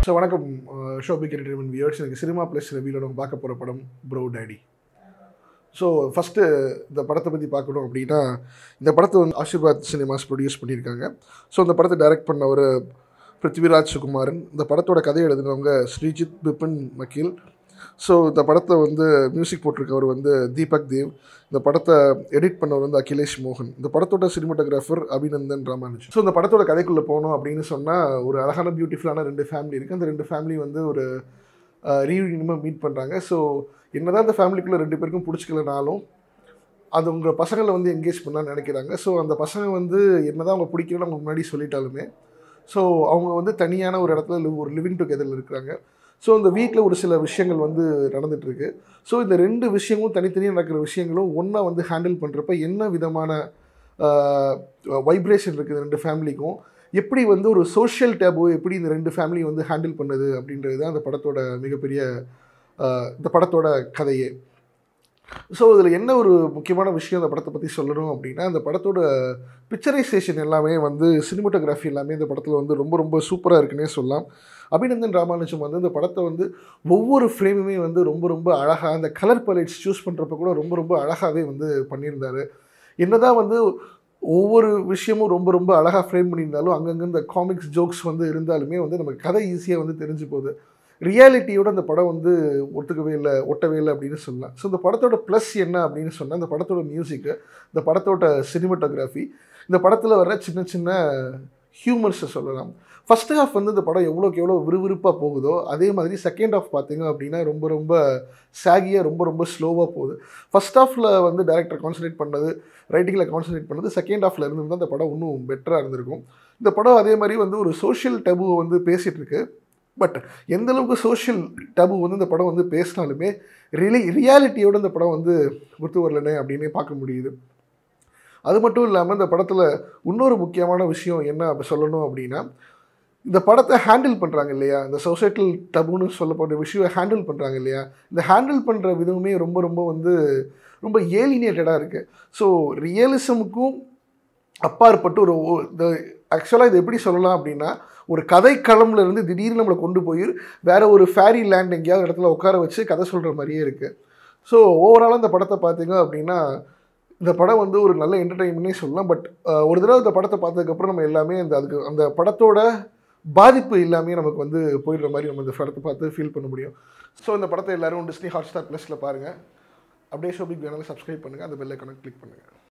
so வணக்கம் ஷோபிக் entertainment viewers எனக்கு சினிமா ப்ளஸ் ரிவியூவில் நம்ம பார்க்க போகிற படம் ப்ரோ டேடி ஸோ ஃபஸ்ட்டு இந்த படத்தை பற்றி பார்க்கணும் அப்படின்னா இந்த படத்தை வந்து ஆஷிர்வாத் சினிமாஸ் ப்ரொடியூஸ் பண்ணியிருக்காங்க ஸோ இந்த படத்தை டைரக்ட் பண்ணவர் பிருத்விராஜ் சுகுமாரன் இந்த படத்தோட கதை எழுதினவங்க ஸ்ரீஜித் பிபின் வக்கீல் ஸோ இந்த படத்தை வந்து மியூசிக் போட்டிருக்கவர் வந்து தீபக் தேவ் இந்த படத்தை எடிட் பண்ணவர் வந்து அகிலேஷ் மோகன் இந்த படத்தோட சினிமாட்டோகிராஃபர் அபிநந்தன் ராமானுஜ் ஸோ இந்த படத்தோட கதைக்குள்ளே போகணும் அப்படின்னு சொன்னால் ஒரு அழகான பியூட்டிஃபுல்லான ரெண்டு ஃபேமிலி இருக்குது அந்த ரெண்டு ஃபேமிலி வந்து ஒரு ரீயூனியமாக மீட் பண்ணுறாங்க ஸோ என்னதான் அந்த ஃபேமிலிக்குள்ளே ரெண்டு பேருக்கும் பிடிச்சிக்கலனாலும் அது உங்கள் பசங்களை வந்து என்கேஜ் பண்ணான்னு நினைக்கிறாங்க ஸோ அந்த பசங்க வந்து என்னதான் அவங்க பிடிக்கலன்னு அவங்க முன்னாடி சொல்லிட்டாலுமே ஸோ அவங்க வந்து தனியான ஒரு இடத்துல live- ஒரு லிவிங் டுகெதரில் இருக்கிறாங்க ஸோ இந்த வீட்டில் ஒரு சில விஷயங்கள் வந்து நடந்துகிட்ருக்கு ஸோ இந்த ரெண்டு விஷயமும் தனித்தனியாக நடக்கிற விஷயங்களும் ஒன்றா வந்து ஹேண்டில் பண்ணுறப்ப என்ன விதமான வைப்ரேஷன் இருக்குது ரெண்டு ஃபேமிலிக்கும் எப்படி வந்து ஒரு சோஷியல் டேபு எப்படி இந்த ரெண்டு ஃபேமிலி வந்து ஹேண்டில் பண்ணுது அப்படின்றது தான் அந்த படத்தோட மிகப்பெரிய ஆஹ், இந்த படத்தோட கதையே ஸோ இதில் என்ன ஒரு முக்கியமான விஷயம் இந்த படத்தை பற்றி சொல்லணும் அப்படின்னா இந்த படத்தோட பிக்சரைசேஷன் எல்லாமே வந்து சினிமோட்டோகிராஃபி எல்லாமே இந்த படத்தில் வந்து ரொம்ப ரொம்ப சூப்பராக இருக்குன்னே சொல்லலாம் அபிநந்தன் ராமானுஜம் வந்து இந்த படத்தை வந்து ஒவ்வொரு ஃப்ரேமுமே வந்து ரொம்ப ரொம்ப அழகாக அந்த கலர் பலேட்ஸ் சூஸ் பண்ணுறப்ப கூட ரொம்ப ரொம்ப அழகாகவே வந்து பண்ணியிருந்தாரு என்னதான் வந்து ஒவ்வொரு விஷயமும் ரொம்ப ரொம்ப அழகாக ஃப்ரேம் பண்ணியிருந்தாலும் அங்கங்கே இந்த காமிக்ஸ் ஜோக்ஸ் வந்து இருந்தாலுமே வந்து நமக்கு கதை ஈஸியாக வந்து தெரிஞ்சு போகுது ரியாலிட்டியோட அந்த படம் வந்து ஒத்துக்கவே இல்லை ஒட்டவே இல்லை அப்படின்னு சொல்லலாம் ஸோ இந்த படத்தோட ப்ளஸ் என்ன அப்படின்னு சொன்னால் இந்த படத்தோட மியூசிக்கு இந்த படத்தோட சினிமட்டோகிராஃபி இந்த படத்தில் வர சின்ன சின்ன ஹியூமர்ஸை சொல்லலாம் ஃபஸ்ட் ஹாஃப் வந்து இந்த படம் எவ்வளோக்கு எவ்வளோ விறுவிறுப்பாக போகுதோ அதே மாதிரி செகண்ட் ஹாஃப் பார்த்தீங்க அப்படின்னா ரொம்ப ரொம்ப சாகியாக ரொம்ப ரொம்ப ஸ்லோவாக போகுது ஃபஸ்ட் ஹாஃபில் வந்து டேரக்டர் கான்சன்ட்ரேட் பண்ணது ரைட்டிங்கில் கான்சன்ட்ரேட் பண்ணது செகண்ட் ஹாஃபில் இருந்திருந்தால் அந்த படம் இன்னும் பெட்டராக இருந்திருக்கும் இந்த படம் அதே மாதிரி வந்து ஒரு சோஷியல் டபுவை வந்து பேசிகிட்டு இருக்கு பட் எந்த அளவுக்கு சோஷியல் டபு வந்து இந்த படம் வந்து பேசினாலுமே ரிலி ரியாலிட்டியோட இந்த படம் வந்து ஒத்து வரலனே அப்படின்னே பார்க்க முடியுது அது மட்டும் இல்லாமல் இந்த படத்தில் இன்னொரு முக்கியமான விஷயம் என்ன அப்படி சொல்லணும் அப்படின்னா இந்த படத்தை ஹேண்டில் பண்ணுறாங்க இல்லையா இந்த சொசைட்டல் டபுன்னு சொல்லப்படுற விஷயம் ஹேண்டில் பண்ணுறாங்க இல்லையா இந்த ஹேண்டில் பண்ணுற விதமுமே ரொம்ப ரொம்ப வந்து ரொம்ப ஏலினேட்டடாக இருக்குது ஸோ ரியலிசமுக்கும் அப்பாற்பட்டு ஒரு ஒ- இந்த ஆக்சுவலாக இது எப்படி சொல்லலாம் அப்படின்னா ஒரு கதை களம்ல இருந்து திடீர்னு நம்மளை கொண்டு போய் வேற ஒரு ஃபேரி லேண்ட் எங்கேயாவது இடத்துல உட்கார வச்சு கதை சொல்கிற மாதிரியே இருக்குது ஸோ ஓவராலாக இந்த படத்தை பார்த்தீங்க அப்படின்னா இந்த படம் வந்து ஒரு நல்ல என்டர்டெயின்மெண்ட்னே சொல்லலாம் பட் ஒரு தடவை இந்த படத்தை பார்த்ததுக்கப்புறம் நம்ம எல்லாமே அந்த அதுக்கு அந்த படத்தோட பாதிப்பு எல்லாமே நமக்கு வந்து போயிடுற மாதிரி நம்ம இந்த படத்தை பார்த்து ஃபீல் பண்ண முடியும் ஸோ இந்த படத்தை எல்லாரும் டிஸ்னி ஹாட் ஸ்டார் ப்ளஸில் பாருங்கள் அப்படியே ஷோபிக் வேணாலும் சப்ஸ்கிரைப் பண்ணுங்கள் அந்த பெல் ஐக்கானை கிளிக் பண்ணுங்கள்